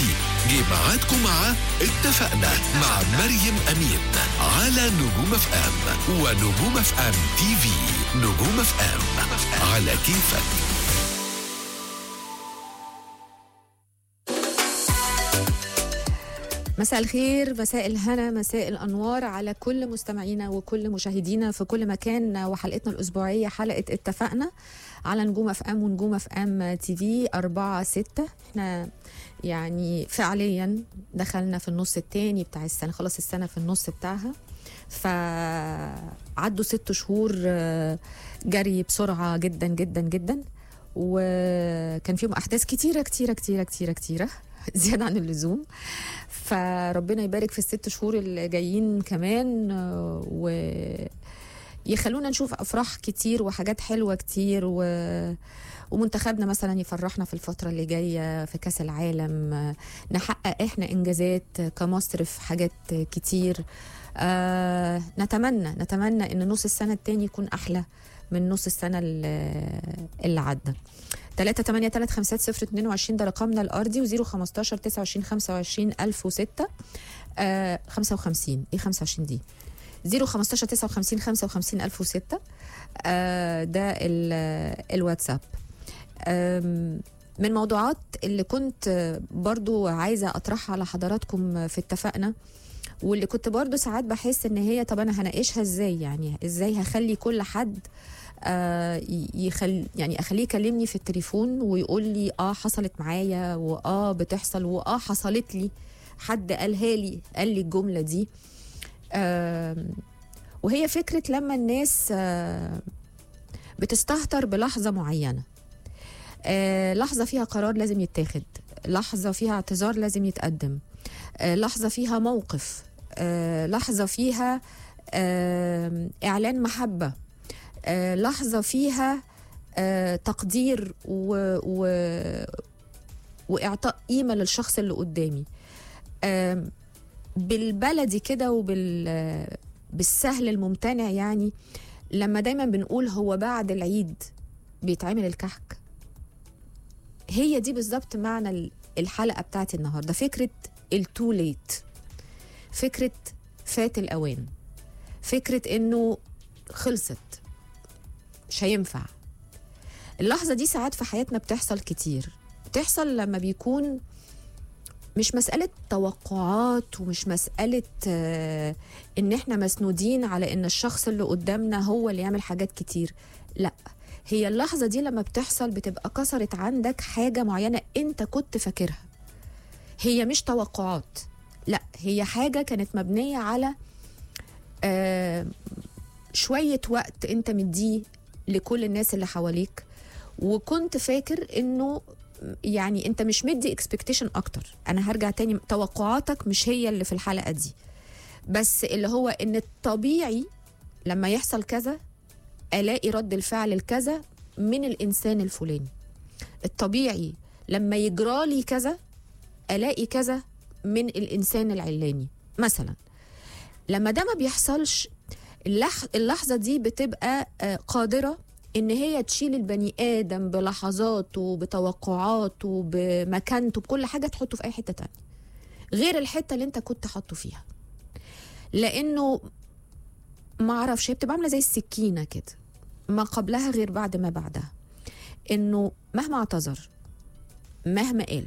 دلوقتي جه ميعادكم مع اتفقنا مع مريم أمين على نجوم اف ام ونجوم اف ام تي في نجوم اف ام على كيفك مساء الخير مساء الهنا مساء الانوار على كل مستمعينا وكل مشاهدينا في كل مكان وحلقتنا الاسبوعيه حلقه اتفقنا على نجوم اف ام ونجوم اف ام تي في 4 6 احنا يعني فعليا دخلنا في النص الثاني بتاع السنه خلاص السنه في النص بتاعها فعدوا ست شهور آه، جري بسرعه جدا جدا جدا وكان فيهم احداث كتيره كتيره كتيره كتيره كتيره زياده عن اللزوم فربنا يبارك في الست شهور اللي جايين كمان آه، و يخلونا نشوف افراح كتير وحاجات حلوه كتير و... ومنتخبنا مثلا يفرحنا في الفترة اللي جاية في كأس العالم آه، نحقق احنا انجازات كمصر في حاجات كتير آه نتمنى نتمنى ان نص السنة التاني يكون احلى من نص السنة اللي اللي عدى 3 8 3 5 0 22 ده رقمنا الارضي و0 15 29 25 1006 آه 55 ايه 25 دي 0 15 59 55 1006 آه ده ال- الواتساب آم، من الموضوعات اللي كنت آه، برضو عايزة أطرحها على حضراتكم في اتفقنا واللي كنت برضو ساعات بحس ان هي طب انا هناقشها ازاي يعني ازاي هخلي كل حد آه ي- يخل يعني اخليه يكلمني في التليفون ويقول لي اه حصلت معايا واه بتحصل واه حصلت لي حد قالها لي قال لي الجمله دي آم، وهي فكره لما الناس آه بتستهتر بلحظه معينه آه لحظه فيها قرار لازم يتاخد لحظه فيها اعتذار لازم يتقدم آه لحظه فيها موقف آه لحظه فيها آه اعلان محبه آه لحظه فيها آه تقدير و, و واعطاء قيمه للشخص اللي قدامي آه بالبلدي كده وبال آه، بالسهل الممتنع يعني لما دايما بنقول هو بعد العيد بيتعمل الكحك هي دي بالظبط معنى ال- الحلقه بتاعتي النهارده فكره التو ليت فكره فات الاوان فكره انه خلصت مش هينفع اللحظه دي ساعات في حياتنا بتحصل كتير بتحصل لما بيكون مش مسألة توقعات ومش مسألة آه، إن إحنا مسنودين على إن الشخص اللي قدامنا هو اللي يعمل حاجات كتير لا هي اللحظة دي لما بتحصل بتبقى كسرت عندك حاجة معينة أنت كنت فاكرها هي مش توقعات لا هي حاجة كانت مبنية على آه، شوية وقت أنت مديه لكل الناس اللي حواليك وكنت فاكر إنه يعني انت مش مدي اكسبكتيشن اكتر انا هرجع تاني توقعاتك مش هي اللي في الحلقه دي بس اللي هو ان الطبيعي لما يحصل كذا الاقي رد الفعل الكذا من الانسان الفلاني الطبيعي لما يجرالي كذا الاقي كذا من الانسان العلاني مثلا لما ده ما بيحصلش اللح... اللحظه دي بتبقى آه، قادره ان هي تشيل البني ادم بلحظاته بتوقعاته بمكانته بكل حاجه تحطه في اي حته تانية غير الحته اللي انت كنت حاطه فيها لانه ما اعرفش هي بتبقى عامله زي السكينه كده ما قبلها غير بعد ما بعدها انه مهما اعتذر مهما قال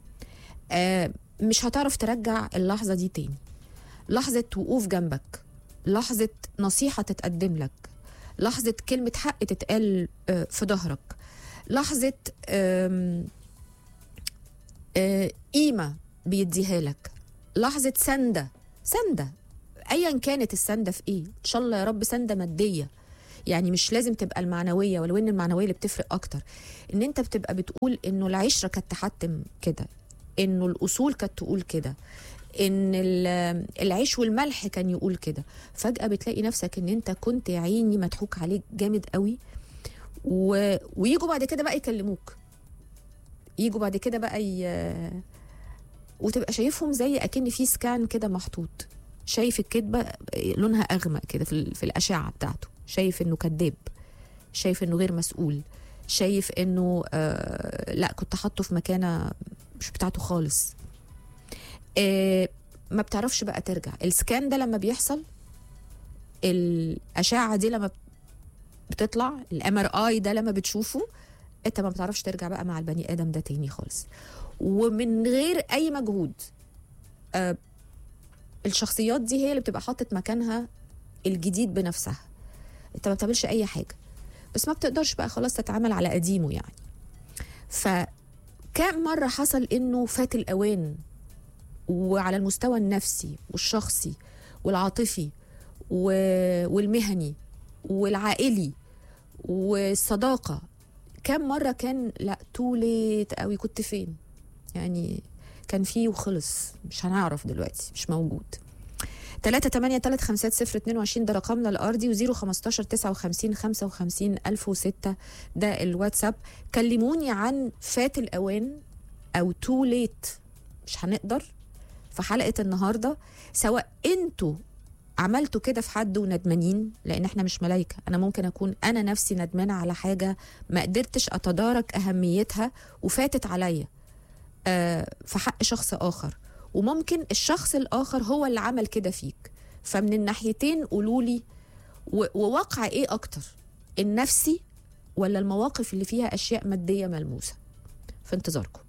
آه مش هتعرف ترجع اللحظه دي تاني لحظه وقوف جنبك لحظه نصيحه تتقدم لك لحظة كلمة حق تتقال آه، في ظهرك لحظة آم، آه، قيمة بيديها لك لحظة سندة سندة أيا كانت السندة في إيه إن شاء الله يا رب سندة مادية يعني مش لازم تبقى المعنوية ولو إن المعنوية اللي بتفرق أكتر إن أنت بتبقى بتقول إنه العشرة كانت تحتم كده إنه الأصول كانت تقول كده ان ال- العيش والملح كان يقول كده فجاه بتلاقي نفسك ان انت كنت يا عيني مضحوك عليك جامد قوي و... ويجوا بعد كده بقى يكلموك يجوا بعد كده بقى ي... وتبقى شايفهم زي اكن في سكان كده محطوط شايف الكذبه لونها اغمق كده في, ال... في الاشعه بتاعته شايف انه كذاب شايف انه غير مسؤول شايف انه آه لا كنت حاطه في مكانه مش بتاعته خالص آه ما بتعرفش بقى ترجع السكان ده لما بيحصل الاشعه دي لما بتطلع الام ار اي ده لما بتشوفه انت ما بتعرفش ترجع بقى مع البني ادم ده تاني خالص ومن غير اي مجهود آه الشخصيات دي هي اللي بتبقى حاطط مكانها الجديد بنفسها انت ما بتعملش اي حاجه بس ما بتقدرش بقى خلاص تتعامل على قديمه يعني فكم مرة حصل انه فات الاوان وعلى المستوى النفسي والشخصي والعاطفي و- والمهني والعائلي والصداقة كم مرة كان لا تو ليت قوي كنت فين يعني كان فيه وخلص مش هنعرف دلوقتي مش موجود 3 8 3 5 0 22 ده رقمنا الارضي و0 15 59 55 1006 ده الواتساب كلموني عن فات الاوان او تو ليت مش هنقدر في حلقه النهارده سواء انتوا عملتوا كده في حد وندمانين لان احنا مش ملايكه انا ممكن اكون انا نفسي ندمانه على حاجه ما قدرتش اتدارك اهميتها وفاتت عليا آه، في حق شخص اخر وممكن الشخص الاخر هو اللي عمل كده فيك فمن الناحيتين قولوا لي وواقع ايه اكتر النفسي ولا المواقف اللي فيها اشياء ماديه ملموسه في انتظاركم